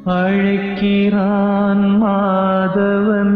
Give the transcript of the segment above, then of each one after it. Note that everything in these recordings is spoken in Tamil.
அழைக்கிறான் மாதவன்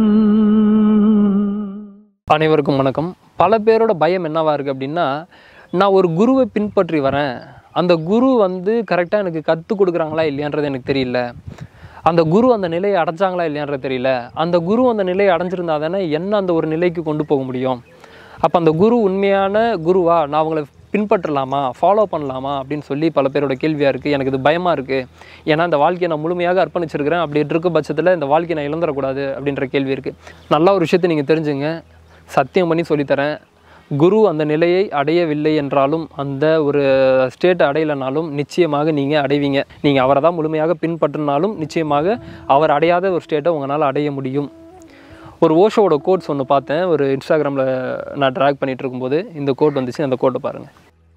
அனைவருக்கும் வணக்கம் பல பேரோட பயம் என்னவா இருக்குது அப்படின்னா நான் ஒரு குருவை பின்பற்றி வரேன் அந்த குரு வந்து கரெக்டாக எனக்கு கற்றுக் கொடுக்குறாங்களா இல்லையான்றது எனக்கு தெரியல அந்த குரு அந்த நிலையை அடைஞ்சாங்களா இல்லையான்றது தெரியல அந்த குரு அந்த நிலையை அடைஞ்சிருந்தா தானே என்ன அந்த ஒரு நிலைக்கு கொண்டு போக முடியும் அப்போ அந்த குரு உண்மையான குருவா நான் அவங்கள பின்பற்றலாமா ஃபாலோ பண்ணலாமா அப்படின்னு சொல்லி பல பேரோட கேள்வியாக இருக்குது எனக்கு இது பயமாக இருக்குது ஏன்னா இந்த வாழ்க்கையை நான் முழுமையாக அர்ப்பணிச்சிருக்கிறேன் அப்படி இருக்க பட்சத்தில் இந்த வாழ்க்கையை நான் இழந்துடக்கூடாது அப்படின்ற கேள்வி இருக்குது நல்ல ஒரு விஷயத்தை நீங்கள் தெரிஞ்சுங்க சத்தியம் பண்ணி சொல்லித்தரேன் குரு அந்த நிலையை அடையவில்லை என்றாலும் அந்த ஒரு ஸ்டேட்டை அடையலைனாலும் நிச்சயமாக நீங்கள் அடைவீங்க நீங்கள் அவரை தான் முழுமையாக பின்பற்றினாலும் நிச்சயமாக அவர் அடையாத ஒரு ஸ்டேட்டை உங்களால் அடைய முடியும் ஒரு ஓஷோவோட கோட்ஸ் ஒன்று பார்த்தேன் ஒரு இன்ஸ்டாகிராமில் நான் ட்ராக் பண்ணிட்டு இருக்கும்போது இந்த கோட் வந்துச்சு அந்த கோட்டை பாருங்கள்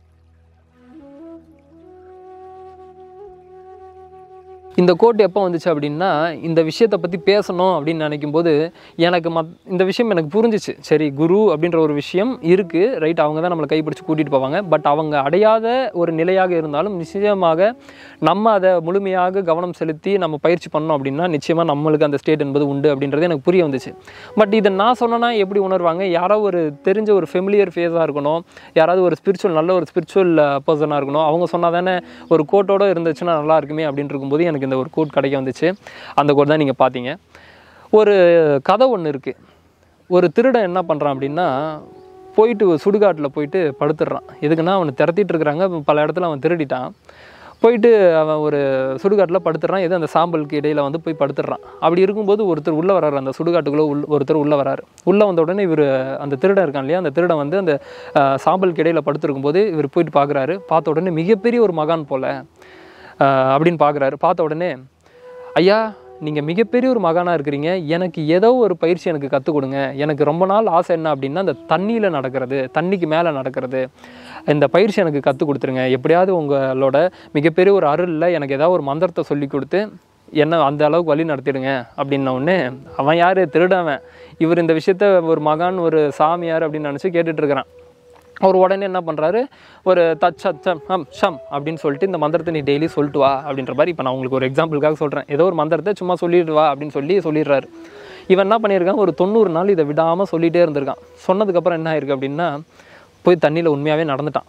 இந்த கோட் எப்போ வந்துச்சு அப்படின்னா இந்த விஷயத்தை பற்றி பேசணும் அப்படின்னு நினைக்கும் போது எனக்கு மத் இந்த விஷயம் எனக்கு புரிஞ்சிச்சு சரி குரு அப்படின்ற ஒரு விஷயம் இருக்குது ரைட் அவங்க தான் நம்மளை கைப்பிடிச்சு கூட்டிகிட்டு போவாங்க பட் அவங்க அடையாத ஒரு நிலையாக இருந்தாலும் நிச்சயமாக நம்ம அதை முழுமையாக கவனம் செலுத்தி நம்ம பயிற்சி பண்ணோம் அப்படின்னா நிச்சயமாக நம்மளுக்கு அந்த ஸ்டேட் என்பது உண்டு அப்படின்றது எனக்கு புரிய வந்துச்சு பட் இதை நான் சொன்னேன்னா எப்படி உணர்வாங்க யாரோ ஒரு தெரிஞ்ச ஒரு ஃபெமிலியர் ஃபேஸாக இருக்கணும் யாராவது ஒரு ஸ்பிரிச்சுவல் நல்ல ஒரு ஸ்பிரிச்சுவல் பர்சனாக இருக்கணும் அவங்க சொன்னால் தானே ஒரு கோட்டோட இருந்துச்சுன்னா நல்லா இருக்குமே அப்படின்னு இருக்கும்போது எனக்கு இந்த ஒரு கோட் கிடைக்க வந்துச்சு அந்த கோட் தான் நீங்கள் பார்த்தீங்க ஒரு கதை ஒன்று இருக்குது ஒரு திருடன் என்ன பண்ணுறான் அப்படின்னா போயிட்டு சுடுகாட்டில் போயிட்டு படுத்துடுறான் எதுக்குன்னா அவனை திரத்திட்டு இருக்கிறாங்க பல இடத்துல அவன் திருடிட்டான் போயிட்டு அவன் ஒரு சுடுகாட்டில் படுத்துடுறான் எது அந்த சாம்பலுக்கு இடையில வந்து போய் படுத்துடுறான் அப்படி இருக்கும்போது ஒருத்தர் உள்ளே வராரு அந்த சுடுகாட்டுக்குள்ளே உள் ஒருத்தர் உள்ளே வராரு உள்ளே வந்த உடனே இவர் அந்த திருடன் இருக்கான் இல்லையா அந்த திருடன் வந்து அந்த அஹ், சாம்பலுக்கு இடையில படுத்திருக்கும்போது இவர் போயிட்டு பார்க்குறாரு பார்த்த உடனே மிகப்பெரிய ஒரு மகான் போல அஹ், அப்படின்னு பார்க்குறாரு பார்த்த உடனே ஐயா நீங்கள் மிகப்பெரிய ஒரு மகானாக இருக்கிறீங்க எனக்கு ஏதோ ஒரு பயிற்சி எனக்கு கற்றுக் கொடுங்க எனக்கு ரொம்ப நாள் ஆசை என்ன அப்படின்னா அந்த தண்ணியில் நடக்கிறது தண்ணிக்கு மேலே நடக்கிறது இந்த பயிற்சி எனக்கு கற்றுக் கொடுத்துருங்க எப்படியாவது உங்களோட மிகப்பெரிய ஒரு அருளில் எனக்கு ஏதாவது ஒரு மந்திரத்தை சொல்லி கொடுத்து என்ன அந்த அளவுக்கு வழி நடத்திடுங்க அப்படின்ன உடனே அவன் யார் திருடவன் இவர் இந்த விஷயத்த ஒரு மகான் ஒரு சாமியார் அப்படின்னு நினச்சி கேட்டுட்டு இருக்கிறான் அவர் உடனே என்ன பண்ணுறாரு ஒரு தச் சம் ஹம் ஷம் அப்படின்னு சொல்லிட்டு இந்த மந்திரத்தை நீ டெய்லி சொல்லிட்டு வா அப்படின்ற மாதிரி இப்போ நான் உங்களுக்கு ஒரு எக்ஸாம்பிளுக்காக சொல்கிறேன் ஏதோ ஒரு மந்திரத்தை சும்மா சொல்லிட்டு வா அப்படின்னு சொல்லி சொல்லிடுறாரு இவன் என்ன பண்ணியிருக்கான் ஒரு தொண்ணூறு நாள் இதை விடாமல் சொல்லிகிட்டே இருந்திருக்கான் சொன்னதுக்கப்புறம் என்ன ஆயிருக்கு அப்படின்னா போய் தண்ணியில் உண்மையாகவே நடந்துட்டான்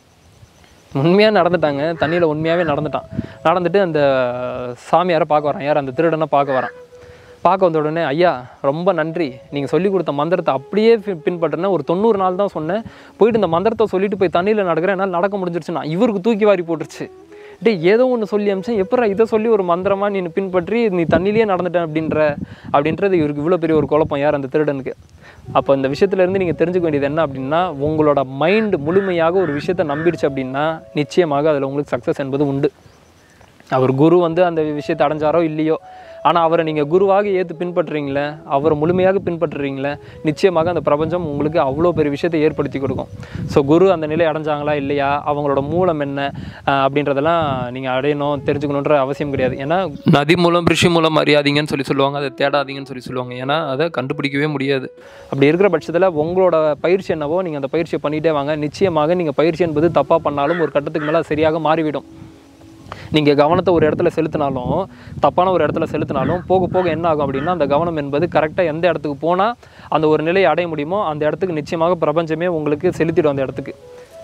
உண்மையாக நடந்துட்டாங்க தண்ணியில் உண்மையாகவே நடந்துட்டான் நடந்துட்டு அந்த சாமியாரை பார்க்க வரான் யார் அந்த திருடனை பார்க்க வரான் பார்க்க வந்த உடனே ஐயா ரொம்ப நன்றி நீங்கள் சொல்லி கொடுத்த மந்திரத்தை அப்படியே பி- பின்பற்றினேன் ஒரு தொண்ணூறு நாள் தான் சொன்னேன் போயிட்டு இந்த மந்திரத்தை சொல்லிட்டு போய் தண்ணியில் நடக்கிறேன் என்னால் நடக்க முடிஞ்சிருச்சுன்னா இவருக்கு தூக்கி வாரி போட்டுருச்சு டேய் ஏதோ ஒன்று சொல்லி அமிச்சேன் எப்படா இதை சொல்லி ஒரு மந்திரமா நீ பின்பற்றி நீ தண்ணிலேயே நடந்துட்டேன் அப்படின்ற அப்படின்றது இவருக்கு இவ்வளோ பெரிய ஒரு குழப்பம் யார் அந்த திருடனுக்கு அப்போ இந்த விஷயத்துல இருந்து நீங்கள் தெரிஞ்சுக்க வேண்டியது என்ன அப்படின்னா உங்களோட மைண்ட் முழுமையாக ஒரு விஷயத்தை நம்பிடுச்சு அப்படின்னா நிச்சயமாக அதில் உங்களுக்கு சக்ஸஸ் என்பது உண்டு அவர் குரு வந்து அந்த விஷயத்தை அடைஞ்சாரோ இல்லையோ ஆனால் அவரை நீங்கள் குருவாக ஏற்று பின்பற்றுறீங்களே அவரை முழுமையாக பின்பற்றுறீங்களே நிச்சயமாக அந்த பிரபஞ்சம் உங்களுக்கு அவ்வளோ பெரிய விஷயத்தை ஏற்படுத்தி கொடுக்கும் ஸோ குரு அந்த நிலை அடைஞ்சாங்களா இல்லையா அவங்களோட மூலம் என்ன ஆஹ் அப்படின்றதெல்லாம் நீங்கள் அடையணும் தெரிஞ்சுக்கணுன்ற அவசியம் கிடையாது ஏன்னா நதி மூலம் ரிஷி மூலம் அறியாதீங்கன்னு சொல்லி சொல்லுவாங்க அதை தேடாதீங்கன்னு சொல்லி சொல்லுவாங்க ஏன்னா அதை கண்டுபிடிக்கவே முடியாது அப்படி இருக்கிற பட்சத்தில் உங்களோட பயிற்சி என்னவோ நீங்கள் அந்த பயிற்சியை பண்ணிகிட்டே வாங்க நிச்சயமாக நீங்கள் பயிற்சி என்பது தப்பாக பண்ணாலும் ஒரு கட்டத்துக்கு மேலே சரியாக மாறிவிடும் நீங்கள் கவனத்தை ஒரு இடத்துல செலுத்தினாலும் தப்பான ஒரு இடத்துல செலுத்தினாலும் போக போக என்ன ஆகும் அப்படின்னா அந்த கவனம் என்பது கரெக்டாக எந்த இடத்துக்கு போனால் அந்த ஒரு நிலையை அடைய முடியுமோ அந்த இடத்துக்கு நிச்சயமாக பிரபஞ்சமே உங்களுக்கு செலுத்திடும் அந்த இடத்துக்கு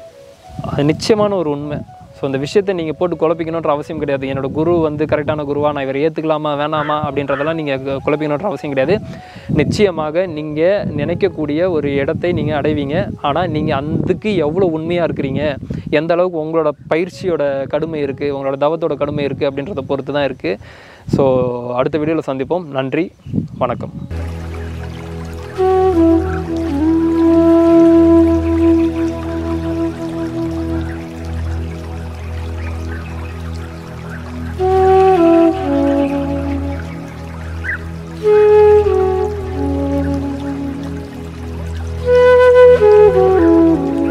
அது நிச்சயமான ஒரு உண்மை ஸோ அந்த விஷயத்தை நீங்கள் போட்டு குழப்பிக்கணுன்ற அவசியம் கிடையாது என்னோட குரு வந்து கரெக்டான குருவா நான் இவரை ஏற்றுக்கலாமா வேணாமா அப்படின்றதெல்லாம் நீங்கள் குழப்பிக்கணுன்ற அவசியம் கிடையாது நிச்சயமாக நீங்கள் நினைக்கக்கூடிய ஒரு இடத்தை நீங்கள் அடைவீங்க ஆனால் நீங்கள் அதுக்கு எவ்வளோ உண்மையாக இருக்கிறீங்க எந்த அளவுக்கு உங்களோட பயிற்சியோட கடுமை இருக்குது உங்களோட தவத்தோட கடுமை இருக்குது அப்படின்றத பொறுத்து தான் இருக்குது ஸோ அடுத்த வீடியோவில் சந்திப்போம் நன்றி வணக்கம்